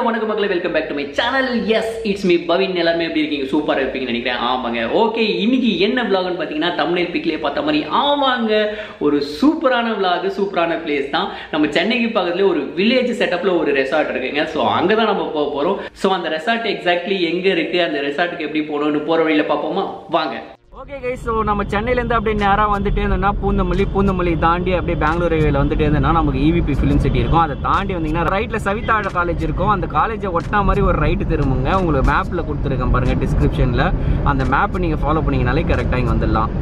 Hello வணக்கம் மக்களே welcome back to my channel yes it's me Bavin எல்லாருமே எப்படி இருக்கீங்க சூப்பராக இருப்பீங்கன்னு நினைக்கிறேன் ஆமாங்க ஓகே இன்னைக்கு என்ன vlogனு பார்த்தீங்கன்னா தமிழ் பிக்லேயே பார்த்த மாதிரி ஆமாங்க ஒரு சூப்பரான vlog சூப்பரான பிளேஸ் தான் நம்ம சென்னைக்கு பக்கத்துல ஒரு வில்லேஜ் செட்டப்ல ஒரு ரெசார்ட் இருக்குங்க ஸோ அங்கே தான் நம்ம போக போகிறோம் ஸோ அந்த ரெசார்ட் எக்ஸாக்ட்லி எங்கே இருக்கு அந்த ரெசார்ட்டுக்கு எப்படி போகணும்னு போகிற வழியில் பார்ப்போமா வாங்க ஓகே கைஸ் ஸோ நம்ம சென்னையிலேருந்து அப்படியே நேராக வந்துட்டே இருந்தோம்னா பூந்தமல்லி பூந்தமல்லி தாண்டி அப்படியே பெங்களூர் ரயில்வேல வந்துட்டே இருந்தோம்னா நமக்கு இவிபி ஃபிலிம் சிட்டி இருக்கும் அதை தாண்டி வந்தீங்கன்னா ரைட்டில் சவிதா காலேஜ் இருக்கும் அந்த காலேஜை ஒட்டின மாதிரி ஒரு ரைட்டு திரும்புங்க உங்களுக்கு மேப்பில் கொடுத்துருக்கேன் பாருங்கள் டிஸ்கிரிப்ஷனில் அந்த மேப்பை நீங்கள் ஃபாலோ பண்ணீங்கனாலே கரெக்டாக இங்கே வந்துடலாம்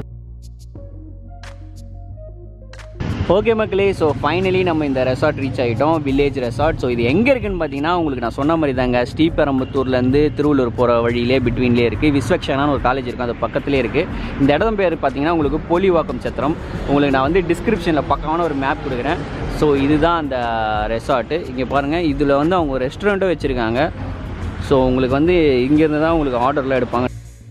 ஓகே மக்களே ஸோ ஃபைனலி நம்ம இந்த ரெசார்ட் ரீச் ஆகிட்டோம் வில்லேஜ் ரெசார்ட் ஸோ இது எங்கே இருக்குன்னு பார்த்தீங்கன்னா உங்களுக்கு நான் சொன்ன மாதிரி தாங்க ஸ்ரீபெரம்பத்தூர்லேருந்து திருவள்ளூர் போகிற வழியிலே பிட்வீன்லேயே இருக்குது விஸ்வக்ஷனான ஒரு காலேஜ் இருக்குது அது பக்கத்துலேயே இருக்குது இந்த இடம் பேர் பார்த்தீங்கன்னா உங்களுக்கு பொலிவாக்கம் சத்திரம் உங்களுக்கு நான் வந்து டிஸ்கிரிப்ஷனில் பக்கமான ஒரு மேப் கொடுக்குறேன் ஸோ இதுதான் அந்த ரெசார்ட்டு இங்கே பாருங்கள் இதில் வந்து அவங்க ரெஸ்டாரண்ட்டும் வச்சுருக்காங்க ஸோ உங்களுக்கு வந்து இங்கேருந்து தான் உங்களுக்கு ஆர்டர்லாம் எடுப்பாங்க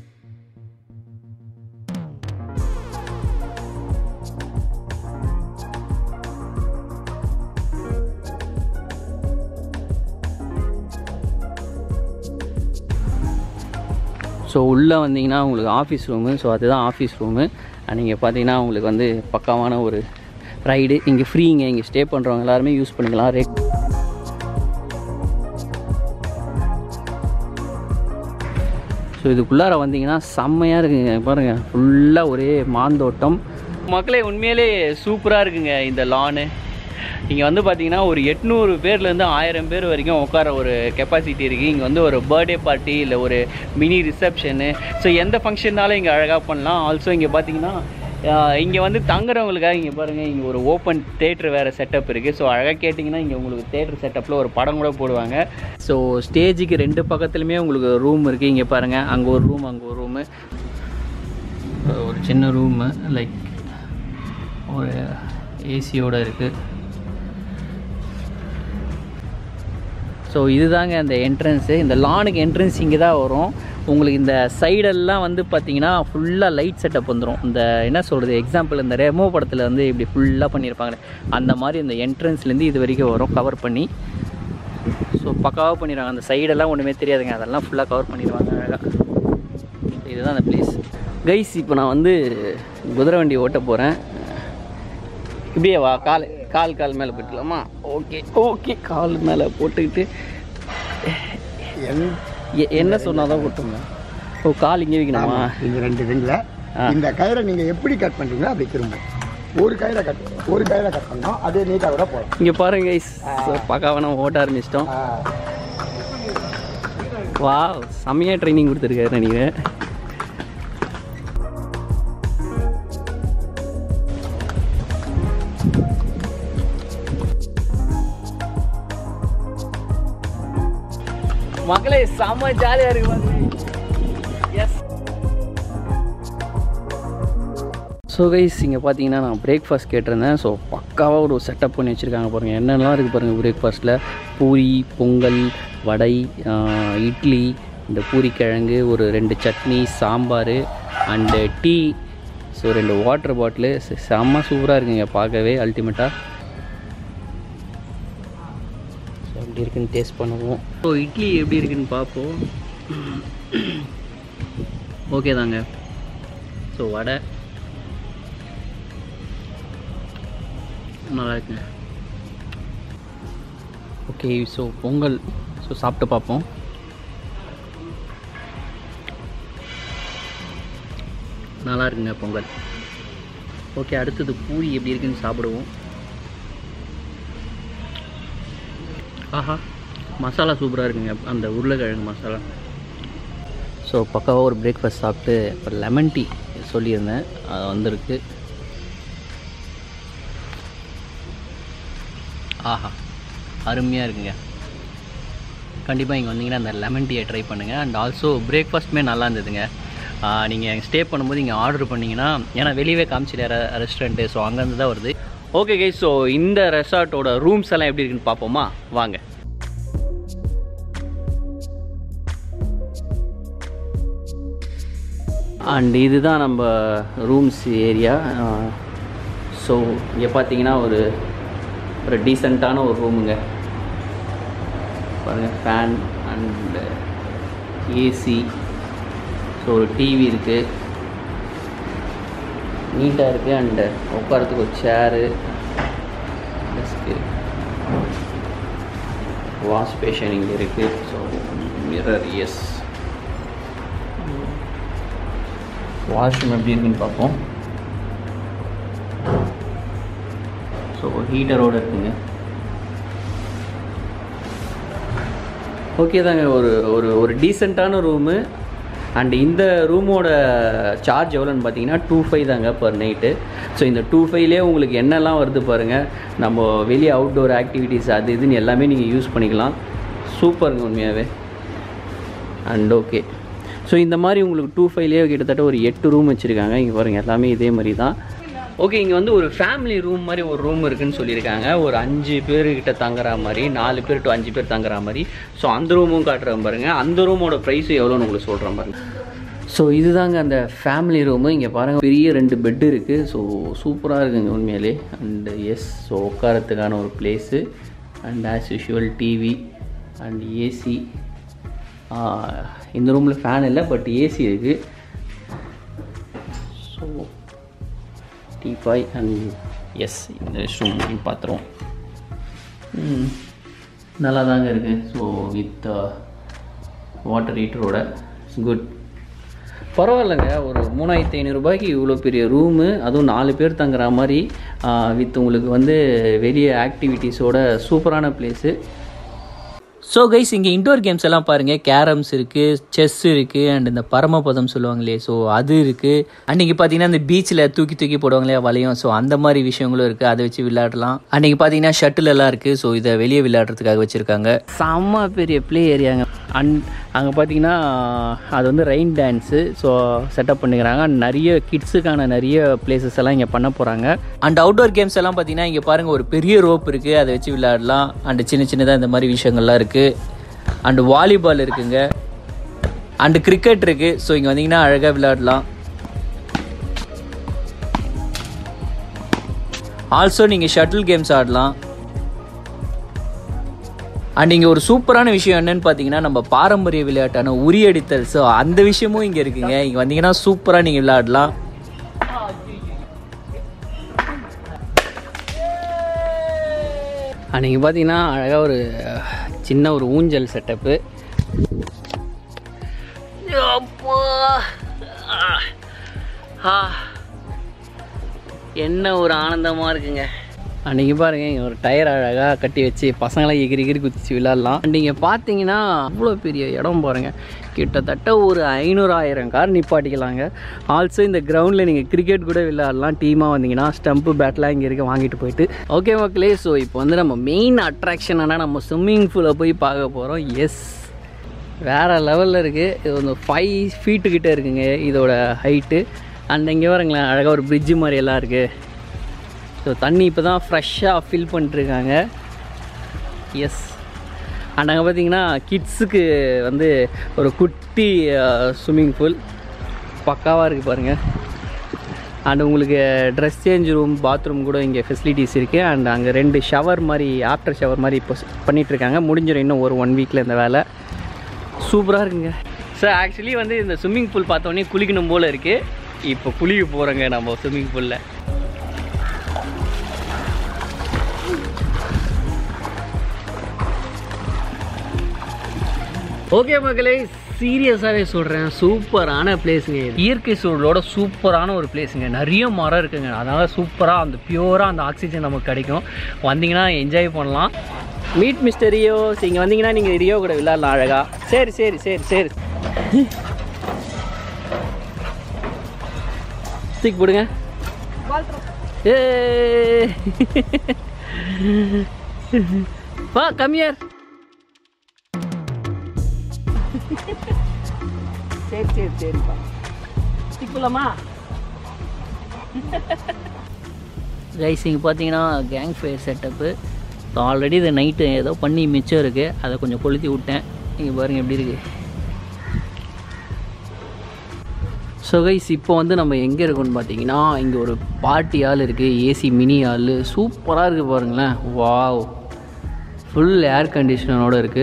ஸோ உள்ளே வந்தீங்கன்னா உங்களுக்கு ஆஃபீஸ் ரூமு ஸோ அதுதான் ஆஃபீஸ் ரூமு நீங்கள் பார்த்தீங்கன்னா உங்களுக்கு வந்து பக்காவான ஒரு ரைடு இங்கே ஃப்ரீங்க இங்கே ஸ்டே பண்ணுறவங்க எல்லாருமே யூஸ் பண்ணிக்கலாம் ரேட் ஸோ இதுக்குள்ளார வந்தீங்கன்னா செம்மையாக இருக்குங்க பாருங்கள் ஃபுல்லாக ஒரே மாந்தோட்டம் மக்களே உண்மையிலே சூப்பராக இருக்குங்க இந்த லானு இங்கே வந்து பார்த்தீங்கன்னா ஒரு எட்நூறு பேர்லேருந்து ஆயிரம் பேர் வரைக்கும் உட்கார ஒரு கெப்பாசிட்டி இருக்குது இங்கே வந்து ஒரு பர்த்டே பார்ட்டி இல்லை ஒரு மினி ரிசப்ஷனு ஸோ எந்த ஃபங்க்ஷன்னாலும் இங்கே அழகாக பண்ணலாம் ஆல்சோ இங்கே பார்த்தீங்கன்னா இங்கே வந்து தங்குறவங்களுக்காக இங்கே பாருங்கள் இங்கே ஒரு ஓப்பன் தேட்ரு வேறு செட்டப் இருக்குது ஸோ அழகாக கேட்டிங்கன்னா இங்கே உங்களுக்கு தேட்ரு செட்டப்பில் ஒரு படம் கூட போடுவாங்க ஸோ ஸ்டேஜுக்கு ரெண்டு பக்கத்துலையுமே உங்களுக்கு ரூம் இருக்குது இங்கே பாருங்கள் அங்கே ஒரு ரூம் அங்கே ஒரு ரூமு ஒரு சின்ன ரூமு லைக் ஒரு ஏசியோட இருக்குது ஸோ இதுதாங்க அந்த என்ட்ரன்ஸு இந்த லானுக்கு என்ட்ரன்ஸ் இங்கே தான் வரும் உங்களுக்கு இந்த சைடெல்லாம் வந்து பார்த்தீங்கன்னா ஃபுல்லாக லைட் செட்டப் வந்துடும் இந்த என்ன சொல்கிறது எக்ஸாம்பிள் இந்த ரெமோ படத்தில் வந்து இப்படி ஃபுல்லாக பண்ணியிருப்பாங்களே அந்த மாதிரி இந்த என்ட்ரன்ஸ்லேருந்து இது வரைக்கும் வரும் கவர் பண்ணி ஸோ பக்காவாக பண்ணிடுவாங்க அந்த சைடெல்லாம் ஒன்றுமே தெரியாதுங்க அதெல்லாம் ஃபுல்லாக கவர் பண்ணிடுவாங்க அழகாக இதுதான் அந்த பிளேஸ் கைஸ் இப்போ நான் வந்து குதிரை வண்டி ஓட்ட போகிறேன் இப்படியே வா கால் கால் கால் மேலே போட்டுக்கலாமா ஓகே ஓகே கால் மேலே போட்டுக்கிட்டு எ- என்ன சொன்னாதான் போட்டுங்க ஓ கால் இங்கே வைக்கணுமா இந்த ரெண்டு ரிங்கில் இந்த கயிறை நீங்கள் எப்படி கட் பண்ணுறீங்களோ அப்படி திரும்ப ஒரு கயிறை கட் ஒரு கயிறை கட் பண்ணோம் அதே நீட்டாக கூட போகலாம் இங்கே பாருங்க கைஸ் பார்க்காம நம்ம ஓட்ட ஆரம்பிச்சிட்டோம் வா செம்மையாக ட்ரைனிங் கொடுத்துருக்காரு நீங்கள் மக்களே செம்ம ஜாலியாக இருக்கு மக்களே எஸ் ஸோ கைஸ் இங்கே பார்த்தீங்கன்னா நான் பிரேக்ஃபாஸ்ட் கேட்டிருந்தேன் ஸோ பக்காவாக ஒரு செட்டப் பண்ணி வச்சுருக்காங்க பாருங்கள் என்னென்னலாம் இருக்குது பாருங்கள் பிரேக்ஃபாஸ்ட்டில் பூரி பொங்கல் வடை ஆஹ், இட்லி இந்த பூரிக்கிழங்கு ஒரு ரெண்டு chutney sambar and tea so ரெண்டு வாட்டர் பாட்டிலு செம்ம சூப்பராக இருக்குங்க பார்க்கவே அல்டிமேட்டாக ஸோ எப்படி இருக்குன்னு டேஸ்ட் பண்ணுவோம் ஸோ இட்லி எப்படி இருக்குன்னு பார்ப்போம் ஓகே தாங்க ஸோ வடை நல்லா இருக்குங்க ஓகே ஸோ பொங்கல் ஸோ சாப்பிட்டு பார்ப்போம் நல்லா இருக்குங்க பொங்கல் ஓகே அடுத்தது பூரி எப்படி இருக்குன்னு சாப்பிடுவோம் ஆஹா மசாலா சூப்பராக இருக்குங்க அந்த உருளைக்கிழங்கு மசாலா ஸோ பக்காவாக ஒரு பிரேக்ஃபாஸ்ட் சாப்பிட்டு இப்போ லெமன் டீ சொல்லியிருந்தேன் அது வந்திருக்கு ஆஹா அருமையாக இருக்குங்க கண்டிப்பாக இங்கே வந்தீங்கன்னா அந்த லெமன் டீயை ட்ரை பண்ணுங்கள் அண்ட் ஆல்சோ பிரேக்ஃபாஸ்ட்டுமே நல்லா இருந்ததுங்க நீங்கள் ஸ்டே பண்ணும்போது இங்கே ஆர்டர் பண்ணிங்கன்னா ஏன்னா வெளியவே காமிச்சிட்டு ரெஸ்டாரண்ட்டு ஸோ அங்கேருந்து தான் வருது ஓகே கை ஸோ இந்த ரெசார்ட்டோட ரூம்ஸ் எல்லாம் எப்படி இருக்குன்னு பார்ப்போமா வாங்க அண்ட் இதுதான் நம்ம ரூம்ஸ் ஏரியா ஸோ இங்கே பார்த்தீங்கன்னா ஒரு ஒரு டீசெண்டான ஒரு ரூமுங்க பாருங்கள் ஃபேன் அண்ட் ஏசி ஸோ ஒரு டிவி இருக்குது நீட்டாக இருக்குது அண்டு உட்காரத்துக்கு ஒரு சேரு டெஸ்க்கு வாஷ் பேஷன் இங்கே இருக்குது ஸோ மிரர் எஸ் வாஷ்ரூம் எப்படி இருக்குன்னு பார்ப்போம் ஸோ ஹீட்டரோடு இருக்குங்க ஓகே தாங்க ஒரு ஒரு ஒரு டீசெண்டான ரூமு அண்ட் இந்த ரூமோட சார்ஜ் எவ்வளோன்னு பார்த்தீங்கன்னா டூ ஃபைவ் தாங்க பர் நைட்டு ஸோ இந்த டூ ஃபைவ்லேயே உங்களுக்கு என்னெல்லாம் வருது பாருங்கள் நம்ம வெளியே அவுட்டோர் ஆக்டிவிட்டீஸ் அது இதுன்னு எல்லாமே நீங்கள் யூஸ் பண்ணிக்கலாம் சூப்பருங்க உண்மையாகவே அண்ட் ஓகே ஸோ இந்த மாதிரி உங்களுக்கு டூ ஃபைவ்லேயே கிட்டத்தட்ட ஒரு எட்டு ரூம் வச்சுருக்காங்க இங்கே பாருங்கள் எல்லாமே இதே மாதிரி தான் ஓகே இங்கே வந்து ஒரு ஃபேமிலி ரூம் மாதிரி ஒரு ரூம் இருக்குன்னு சொல்லியிருக்காங்க ஒரு அஞ்சு பேர்கிட்ட தங்குற மாதிரி நாலு பேர் டு அஞ்சு பேர் தங்குற மாதிரி ஸோ அந்த ரூமும் காட்டுறேன் பாருங்கள் அந்த ரூமோட ப்ரைஸ் எவ்வளோன்னு உங்களுக்கு சொல்கிறேன் பாருங்க ஸோ இதுதாங்க அந்த ஃபேமிலி ரூமு இங்கே பாருங்கள் பெரிய ரெண்டு பெட்டு இருக்குது ஸோ சூப்பராக இருக்குங்க உண்மையிலே அண்டு எஸ் ஸோ உட்காரத்துக்கான ஒரு place and as usual TV and AC இந்த ரூமில் ஃபேன் இல்லை பட் ஏசி இருக்குது ஸோ டீபாய் அண்ட் எஸ் இந்த ரெஸ்ட் ரூம் பார்த்துருவோம் ம், நல்லா தாங்க இருக்குது ஸோ வித் வாட்டர் ஹீட்டரோட குட் பரவாயில்லைங்க ஒரு மூணாயிரத்தி ஐநூறுரூபாய்க்கு இவ்வளோ பெரிய ரூமு அதுவும் நாலு பேர் தங்குற மாதிரி வித் உங்களுக்கு வந்து வெளியே ஆக்டிவிட்டீஸோட சூப்பரான பிளேஸு ஸோ கைஸ் இங்கே இன்டோர் கேம்ஸ் எல்லாம் பாருங்கள் கேரம்ஸ் இருக்குது செஸ் இருக்குது அண்ட் இந்த பரமபதம் சொல்லுவாங்களே ஸோ அது இருக்குது அண்ட் இங்கே பார்த்தீங்கன்னா இந்த பீச்சில் தூக்கி தூக்கி போடுவாங்களே வளையும் ஸோ அந்த மாதிரி விஷயங்களும் இருக்குது அதை வச்சு விளையாடலாம் அன்றைக்கி பார்த்தீங்கன்னா ஷட்டில் எல்லாம் இருக்குது ஸோ இதை வெளியே விளையாடுறதுக்காக வச்சுருக்காங்க செம்ம பெரிய ப்ளே ஏரியாங்க அண்ட் அங்கே பார்த்தீங்கன்னா அது வந்து ரெயின் டான்ஸு ஸோ செட்டப் பண்ணிக்கிறாங்க And நிறைய கிட்ஸுக்கான நிறைய பிளேசஸ் எல்லாம் இங்கே பண்ண போகிறாங்க அண்ட் அவுட்டோர் கேம்ஸ் எல்லாம் பார்த்தீங்கன்னா இங்கே பாருங்கள் ஒரு பெரிய ரோப் இருக்குது அதை வச்சு விளையாடலாம் அண்ட் சின்ன சின்னதாக இந்த மாதிரி விஷயங்கள்லாம் இருக்குது அண்ட் வாலிபால் இருக்குங்க அண்ட் கிரிக்கெட் இருக்குது ஸோ இங்கே வந்தீங்கன்னா அழகாக விளையாடலாம் ஆல்சோ நீங்கள் ஷட்டில் கேம்ஸ் ஆடலாம் அண்ட் இங்கே ஒரு சூப்பரான விஷயம் என்னன்னு பார்த்தீங்கன்னா நம்ம பாரம்பரிய விளையாட்டான உரியடித்தல் ஸோ அந்த விஷயமும் இங்கே இருக்குங்க இங்கே வந்தீங்கன்னா சூப்பராக நீங்கள் விளையாடலாம் அன்றைக்கி பார்த்தீங்கன்னா அழகாக ஒரு சின்ன ஒரு ஊஞ்சல் செட்டப்பு என்ன ஒரு ஆனந்தமாக இருக்குங்க அன்றைக்கி பாருங்க இங்கே ஒரு டயர் அழகாக கட்டி வச்சு பசங்களாம் எகிரி எகிரி குதிச்சு விளாட்லாம் நீங்கள் பார்த்தீங்கன்னா அவ்வளோ பெரிய இடம் பாருங்க கிட்டத்தட்ட ஒரு ஐநூறாயிரம் கார் நிப்பாட்டிக்கலாங்க ஆல்சோ இந்த கிரவுண்டில் நீங்கள் கிரிக்கெட் கூட விளையாடலாம் டீமாக வந்தீங்கன்னா ஸ்டம்ப்பு பேட்லாம் இங்கே இருக்க வாங்கிட்டு போயிட்டு ஓகே மக்களே ஸோ இப்போ வந்து நம்ம மெயின் அட்ராக்ஷனான நம்ம ஸ்விம்மிங் பூலை போய் பார்க்க போகிறோம் எஸ் வேறு லெவலில் இருக்குது இது வந்து ஃபைவ் ஃபீட்டு கிட்டே இருக்குங்க இதோட ஹைட்டு அண்ட் இங்கே வரங்களேன் அழகாக ஒரு பிரிட்ஜு மாதிரி எல்லாம் இருக்குது ஸோ தண்ணி இப்போ தான் ஃப்ரெஷ்ஷாக ஃபில் பண்ணிட்டுருக்காங்க எஸ் அண்ட் அங்கே பார்த்தீங்கன்னா கிட்ஸுக்கு வந்து ஒரு குட்டி ஸ்விம்மிங் பூல் பக்காவாக இருக்குது பாருங்கள் அண்ட் உங்களுக்கு ட்ரெஸ் சேஞ்ச் ரூம் பாத்ரூம் கூட இங்கே ஃபெசிலிட்டிஸ் இருக்குது அண்ட் அங்கே ரெண்டு ஷவர் மாதிரி ஆஃப்டர் ஷவர் மாதிரி இப்போ பண்ணிகிட்ருக்காங்க முடிஞ்சிடும் இன்னும் ஒரு ஒன் வீக்கில் இந்த வேலை சூப்பராக இருக்குங்க சார் ஆக்சுவலி வந்து இந்த ஸ்விம்மிங் பூல் பார்த்தோன்னே குளிக்கணும் போல் இருக்குது இப்போ குளிக்க போகிறோங்க நம்ம ஸ்விம்மிங் பூலில் ஓகே மக்களே சீரியஸாகவே சொல்கிறேன் சூப்பரான பிளேஸுங்க இது. இயற்கை சூழலோட சூப்பரான ஒரு பிளேஸுங்க நிறைய மரம் இருக்குங்க அதனால் சூப்பராக அந்த பியூராக அந்த ஆக்சிஜன் நமக்கு கிடைக்கும் வந்தீங்கன்னா என்ஜாய் பண்ணலாம் மீட் மிஸ்டர் ரியோ இங்கே வந்தீங்கன்னா நீங்கள் ரியோ கூட விளையாடலாம் அழகா சரி சரி சரி சரி தூக்கி போடுங்க ஏ வா கம்மியர் சரி சரி சரிப்பா போலாமா கைஸ் இங்கே பார்த்தீங்கன்னா கேங் ஃபயர் செட்டப்பு ஆல்ரெடி இது நைட்டு ஏதோ பண்ணி மிச்சம் இருக்குது அதை கொஞ்சம் கொளுத்தி விட்டேன் இங்கே பாருங்கள் எப்படி இருக்குது ஸோ கைஸ் இப்போ வந்து நம்ம எங்கே இருக்கோம்னு பார்த்தீங்கன்னா இங்கே ஒரு பார்ட்டி ஹால் இருக்குது ஏசி மினி ஹால் சூப்பராக இருக்குது பாருங்களேன் வாவ் ஃபுல் ஏர் கண்டிஷனரோடு இருக்குது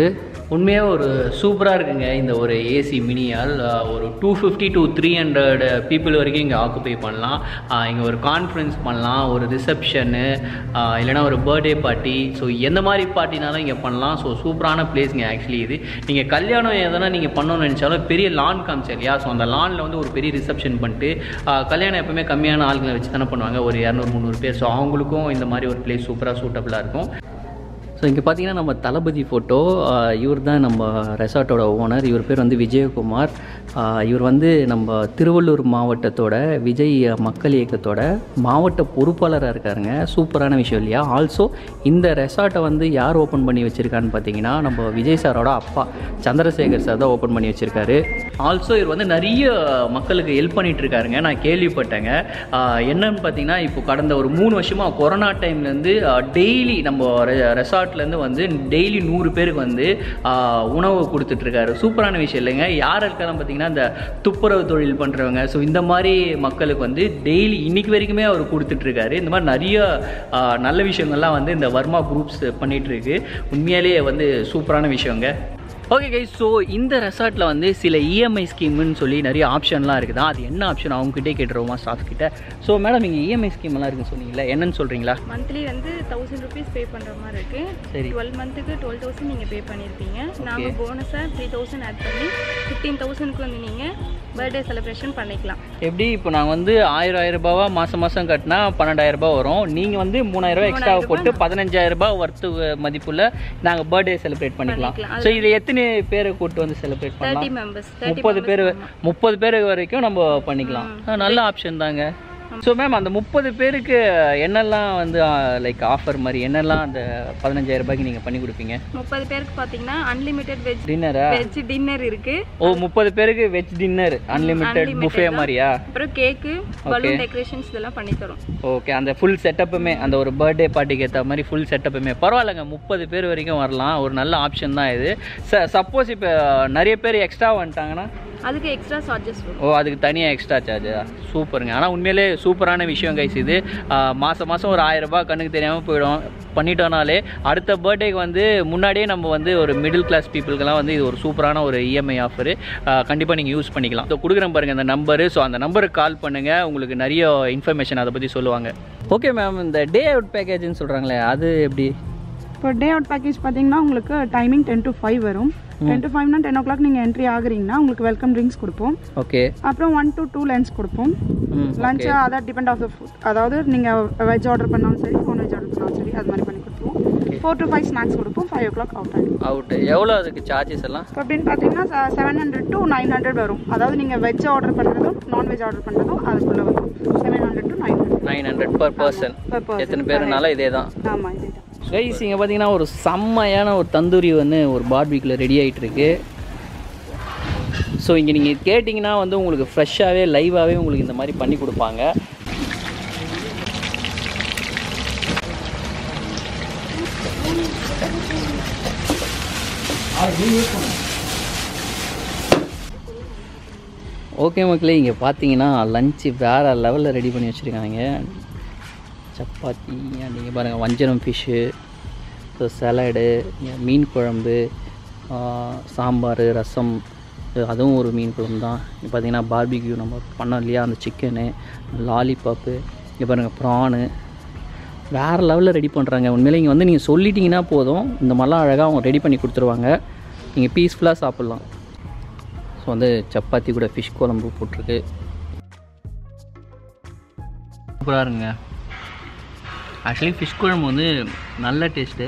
உண்மையாக ஒரு சூப்பராக இருக்குங்க இந்த ஒரு ஏசி மினியால் ஒரு two fifty to three hundred people வரைக்கும் இங்கே ஆக்குபை பண்ணலாம் இங்கே ஒரு கான்ஃபரன்ஸ் பண்ணலாம் ஒரு ரிசப்ஷனு இல்லைனா ஒரு பர்த்டே பார்ட்டி ஸோ எந்த மாதிரி பார்ட்டினாலும் இங்கே பண்ணலாம் ஸோ சூப்பரான பிளேஸ்ங்க ஆக்சுவலி இது நீங்கள் கல்யாணம் எதனா நீங்கள் பண்ணணும்னு நினச்சாலும் பெரிய லான் காமிச்சு இல்லையா ஸோ அந்த லானில் வந்து ஒரு பெரிய ரிசப்ஷன் பண்ணிட்டு ஆஹ் கல்யாணம் எப்பவுமே கம்மியான ஆளுங்களை வச்சு தானே பண்ணுவாங்க ஒரு இரநூறு முந்நூறு பேர் ஸோ அவங்களுக்கும் இந்த மாதிரி ஒரு பிளேஸ் சூப்பராக சூட்டபுளாக இருக்கும் ஸோ இங்கே பார்த்தீங்கன்னா நம்ம தளபதி ஃபோட்டோ இவர் தான் நம்ம ரெசார்ட்டோட ஓனர் இவர் பேர் வந்து விஜயகுமார் ஆஹ் இவர் வந்து நம்ம திருவள்ளூர் மாவட்டத்தோட விஜய் மக்கள் இயக்கத்தோட மாவட்ட பொறுப்பாளராக இருக்காருங்க சூப்பரான விஷயம் இல்லையா ஆல்சோ இந்த ரெசார்ட்டை வந்து யார் ஓப்பன் பண்ணி வச்சுருக்கான்னு பார்த்தீங்கன்னா நம்ம விஜய் சாரோட அப்பா சந்திரசேகர் சார் தான் ஓப்பன் பண்ணி வச்சுருக்காரு ஆல்சோ இவர் வந்து நிறைய மக்களுக்கு ஹெல்ப் பண்ணிட்டு இருக்காருங்க நான் கேள்விப்பட்டேங்க ஆஹ் என்னன்னு பார்த்தீங்கன்னா இப்போ கடந்த ஒரு மூணு வருஷமாக கொரோனா டைம்லேருந்து டெய்லி நம்ம ரெசார்ட்லேருந்து வந்து டெய்லி நூறு பேருக்கு வந்து ஆஹ் உணவு கொடுத்துட்ருக்காரு சூப்பரான விஷயம் இல்லைங்க யார் இருக்கலாம் பார்த்தீங்கன்னா இந்த துப்புரவு தொழில் பண்ணுறவங்க ஸோ இந்த மாதிரி மக்களுக்கு வந்து டெய்லி இன்னைக்கு வரைக்குமே அவர் கொடுத்துட்ருக்காரு இந்த மாதிரி நிறைய ஆஹ் நல்ல விஷயங்கள்லாம் வந்து இந்த வர்மா குரூப்ஸ் பண்ணிட்டு இருக்கு உண்மையாலேயே வந்து சூப்பரான விஷயங்க ஓகே கைஸ் ஸோ இந்த ரெசார்ட்டில் வந்து சில இஎம்ஐ ஸ்கீம்னு சொல்லி நிறைய ஆப்ஷன்லாம் இருக்குதா அது என்ன ஆப்ஷன் அவங்ககிட்டே கேட்டுருவோமா ஸ்டாஃப் கிட்ட ஸோ மேடம் இங்கே இஎம்ஐ ஸ்கீம்லாம் இருக்குன்னு சொன்னீங்களா என்னன்னு சொல்கிறீங்களா மந்த்லி வந்து தௌசண்ட் ருபீஸ் பே பண்ணுற மாதிரி இருக்கு சரி. டுவெல் மந்த்துக்கு டுவெல் தௌசண்ட் நீங்கள் பே பண்ணியிருப்பீங்க நாங்கள் போனஸாக த்ரீ தௌசண்ட் ஆட் பண்ணி ஃபிஃப்டீன் தௌசண்ட்க்கு வந்து நீங்கள் பர்த்டே செலிப்ரேஷன் பண்ணிக்கலாம் எப்படி இப்போ நாங்கள் வந்து ஆயிரம் ஆயிரம் ரூபாவா மாதம் மாதம் கட்டினா பன்னெண்டாயிரம் ரூபாய் வரும் நீங்கள் வந்து மூணாயிரம் ரூபாய் எக்ஸ்ட்ரா போட்டு பதினஞ்சாயிரம் ரூபாய் ஒர்த்து மதிப்புள்ள நாங்கள் பர்த்டே செலிப்ரேட் பண்ணிக்கலாம் பண்ணிக்கலாம். ஸோ இதில் எத்தனை பேரை கூட்டு வந்து செலிப்ரேட் தேர்ட்டி பண்ணலாம் மெம்பர்ஸ் முப்பது பேர் முப்பது பேர் வரைக்கும் நம்ம பண்ணிக்கலாம் ஆ, நல்ல ஆப்ஷன் தாங்க ஸோ மேம் அந்த முப்பது பேருக்கு என்னெல்லாம் வந்து லைக் ஆஃபர் மாதிரி என்னெல்லாம் அந்த பதினஞ்சாயிரம் ரூபாய்க்கு நீங்கள் பண்ணி கொடுப்பீங்க முப்பது பேருக்கு பார்த்தீங்கன்னா அன்லிமிட்டெட் வெஜ் டின்னரா வெஜ் டின்னர் இருக்கு ஓ முப்பது பேருக்கு veg dinner unlimited unlimited buffet தான். மாதிரியா அப்புறம் கேக்கு பலூன் டெக்கரேஷன்ஸ் இதெல்லாம் பண்ணி தரோம் ஓகே அந்த ஃபுல் செட்டப்புமே அந்த ஒரு பர்த்டே பார்ட்டிக்கு ஏற்ற மாதிரி ஃபுல் செட்டப்புமே பரவாயில்லைங்க முப்பது பேர் வரைக்கும் வரலாம் ஒரு நல்ல ஆப்ஷன் தான் இது ச சப்போஸ் இப்போ நிறைய பேர் எக்ஸ்ட்ரா வந்துட்டாங்கன்னா அதுக்கு எக்ஸ்ட்ரா சார்ஜஸ் வரும் ஓ அதுக்கு தனியாக எக்ஸ்ட்ரா சார்ஜா சூப்பருங்க ஆனால் உண்மையிலே சூப்பரான விஷயம் கைஸ் இது மாதம் மாதம் ஒரு ஆயிரம் ரூபாய் கண்ணுக்கு தெரியாமல் போயிடும் பண்ணிட்டோனாலே அடுத்த பர்த்டேக்கு வந்து முன்னாடியே நம்ம வந்து ஒரு மிடில் கிளாஸ் பீப்புளுக்கெல்லாம் வந்து இது ஒரு சூப்பரான ஒரு இஎம்ஐ ஆஃபர் கண்டிப்பாக நீங்கள் யூஸ் பண்ணிக்கலாம் ஸோ கொடுக்குறேன் பாருங்கள் அந்த நம்பரு ஸோ அந்த நம்பருக்கு கால் பண்ணுங்கள் உங்களுக்கு நிறைய இன்ஃபர்மேஷன் அதை பற்றி சொல்லுவாங்க ஓகே மேம் இந்த டே அவுட் பேக்கேஜ்னு சொல்கிறாங்களே அது எப்படி இப்போ டே அவுட் பேக்கேஜ் பார்த்தீங்கன்னா உங்களுக்கு டைமிங் டென் டு ஃபைவ் வரும் டென் டு ஃபைவ்னா டென் ஓ கிளாக் நீங்கள் என்ட்ரி ஆகுறீங்கன்னா உங்களுக்கு வெல்கம் ட்ரிங்க்ஸ் கொடுப்போம் ஓகே அப்புறம் ஒன் டு டூ லஞ்ச் கொடுப்போம் ம் lunch other depend of the food அதாவது நீங்கள் வெஜ் ஆர்டர் பண்ணாலும் சரி நான் வெஜ் ஆர்டர் பண்ணாலும் சரி அது மாதிரி பண்ணி கொடுத்துருவோம் ஃபோர் டு ஃபைவ் ஸ்நாக்ஸ் கொடுப்போம் ஃபைவ் ஓ கிளாக் அவுட் ஆகிடும் அவுட் எவ்வளோ அதுக்கு சார்ஜஸ் எல்லாம் இப்போ அப்படின்னு பார்த்தீங்கன்னா seven hundred to nine hundred வரும் அதாவது நீங்கள் வெஜ் ஆர்டர் பண்ணுறதும் நான்வெஜ் ஆர்டர் பண்ணுறதும் அதுக்குள்ளே வரும் seven hundred to nine hundred nine hundred per person per person. எத்தனை பேருனாலும் இதே தான் ஆமாம் இதே தான் கைஸ் இங்கே பார்த்தீங்கன்னா ஒரு செம்மையான ஒரு தந்தூரி வந்து ஒரு பார்பிக்கில் ரெடி ஆகிட்டு இருக்கு ஸோ இங்கே நீங்கள் கேட்டிங்கன்னா வந்து உங்களுக்கு ஃப்ரெஷ்ஷாகவே லைவாகவே உங்களுக்கு இந்த மாதிரி பண்ணி கொடுப்பாங்க ஓகே மக்களே இங்கே பார்த்தீங்கன்னா லஞ்சு வேறு லெவலில் ரெடி பண்ணி வச்சுருக்காங்க சப்பாத்தி நீங்கள் பாருங்கள் வஞ்சரம் ஃபிஷ்ஷு ஸோ சலாடு மீன் குழம்பு ஆ, சாம்பார் ரசம் இது அதுவும் ஒரு மீன் குழம்பு தான் இங்கே பார்த்தீங்கன்னா பார்பிக்யூ நம்ம பண்ணோம் இல்லையா அந்த சிக்கனு லாலிபாப்பு இங்கே பாருங்கள் ப்ரானு வேறு லெவலில் ரெடி பண்ணுறாங்க உண்மையிலே இங்கே வந்து நீங்கள் சொல்லிட்டீங்கன்னா போதும் இந்த மாதிரிலாம் அழகாக அவங்க ரெடி பண்ணி கொடுத்துருவாங்க நீங்கள் பீஸ்ஃபுல்லாக சாப்பிட்லாம் ஸோ வந்து சப்பாத்தி கூட ஃபிஷ் குழம்பு போட்டிருக்கு சூப்பராக இருங்க ஆக்சுவலி ஃபிஷ் குழம்பு வந்து நல்ல டேஸ்ட்டு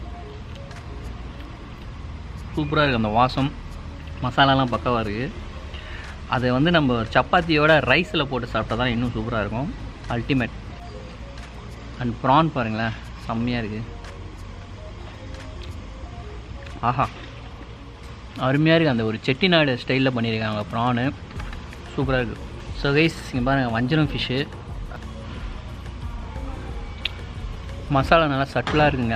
சூப்பராக இருக்குது அந்த வாசம் மசாலாலாம் பக்கவாக இருக்குது அதை வந்து நம்ம சப்பாத்தியோட ரைஸில் போட்டு சாப்பிட்டா தான் இன்னும் சூப்பராக இருக்கும் அல்டிமேட் அண்ட் ப்ரான் பாருங்களேன் செம்மையாக இருக்குது ஆஹா அருமையாக இருக்குது அந்த ஒரு செட்டிநாடு ஸ்டைலில் பண்ணியிருக்காங்க ப்ரானு சூப்பராக இருக்குது ஸோ கைஸ் இங்கே பாருங்கள் வஞ்சரம் ஃபிஷ்ஷு மசாலா நல்லா சட்டிலாக இருக்குங்க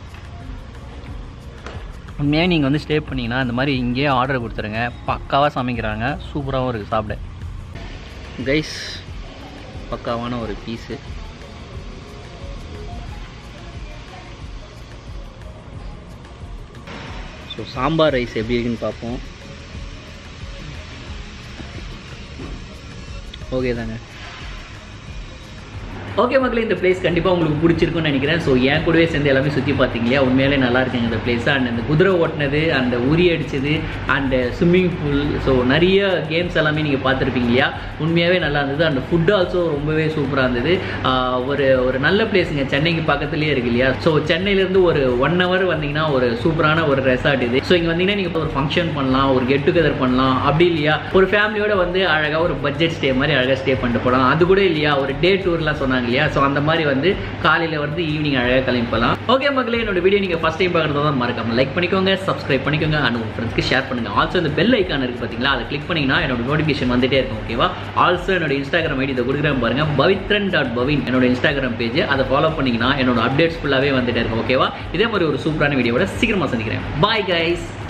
உண்மையாக நீங்கள் வந்து ஸ்டே பண்ணிங்கன்னா இந்த மாதிரி இங்கேயே ஆர்டர் கொடுத்துருங்க பக்காவாக சமைக்கிறாங்க சூப்பராகவும் இருக்குது சாப்பிட கைஸ் பக்காவான ஒரு piece so so sambar rice எப்படி இருக்குன்னு பார்ப்போம் ஓகே தாங்க ஓகே மக்களே இந்த பிளேஸ் கண்டிப்பாக உங்களுக்கு பிடிச்சிருக்கும்னு நினைக்கிறேன் ஸோ என் கூடவே சேர்ந்து எல்லாமே சுற்றி பார்த்தீங்க இல்லையா உண்மையிலே நல்லா இருக்குங்க இந்த பிளேஸ் அண்ட் அந்த குதிரை ஓட்டினது அந்த உரி அடிச்சது அண்ட் ஸ்விம்மிங் பூல் ஸோ நிறைய கேம்ஸ் எல்லாமே நீங்கள் பார்த்துருப்பீங்க இல்லையா உண்மையாகவே நல்லா இருந்தது அந்த ஃபுட் ஆல்சோ ரொம்பவே சூப்பராக இருந்தது ஆஹ் ஒரு ஒரு நல்ல பிளேஸுங்க சென்னைக்கு பக்கத்துலேயே இருக்கு இல்லையா ஸோ சென்னையிலேருந்து ஒரு ஒன் ஹவர் வந்தீங்கன்னா ஒரு சூப்பரான ஒரு ரெசார்ட் இது ஸோ இங்கே வந்தீங்கன்னா நீங்கள் ஒரு ஃபங்க்ஷன் பண்ணலாம் ஒரு கெட் டுகெதர் பண்ணலாம் அப்படி இல்லையா ஒரு ஃபேமிலியோட வந்து அழகாக ஒரு பட்ஜெட் ஸ்டே மாதிரி அழகாக ஸ்டே பண்ணிட்டு போகலாம் அது கூட இல்லையா ஒரு டே டூர்லாம் சொன்னாங்க இல்லையா ஸோ அந்த மாதிரி வந்து காலையில் வந்து ஈவினிங் அழகாக கிளம்பி போகலாம் ஓகே மக்களே என்னோட வீடியோ நீங்கள் ஃபஸ்ட் டைம் பார்க்குறதா தான் மறக்காம லைக் பண்ணிக்கோங்க சப்ஸ்கிரைப் பண்ணிக்கோங்க அண்ட் உங்கள் ஃப்ரெண்ட்ஸ்க்கு ஷேர் பண்ணுங்க ஆல்சோ இந்த பெல் ஐக்கான் இருக்குது பார்த்தீங்களா அதை கிளிக் பண்ணிங்கன்னா என்னோட நோட்டிஃபிகேஷன் வந்துட்டே இருக்கும் ஓகேவா ஆல்சோ என்னோட இன்ஸ்டாகிராம் ஐடி இதை கொடுக்குறேன் பாருங்க பவித்ரன் டாட் பவின் என்னோட இன்ஸ்டாகிராம் பேஜ் அதை ஃபாலோ பண்ணிங்கன்னா என்னோட அப்டேட்ஸ் ஃபுல்லாகவே வந்துட்டே இருக்கும் ஓகேவா இதே மாதிரி ஒரு சூப்பரான வீடியோவோட சீக்கிரமாக சந்திக்கிறேன் பாய் கைஸ்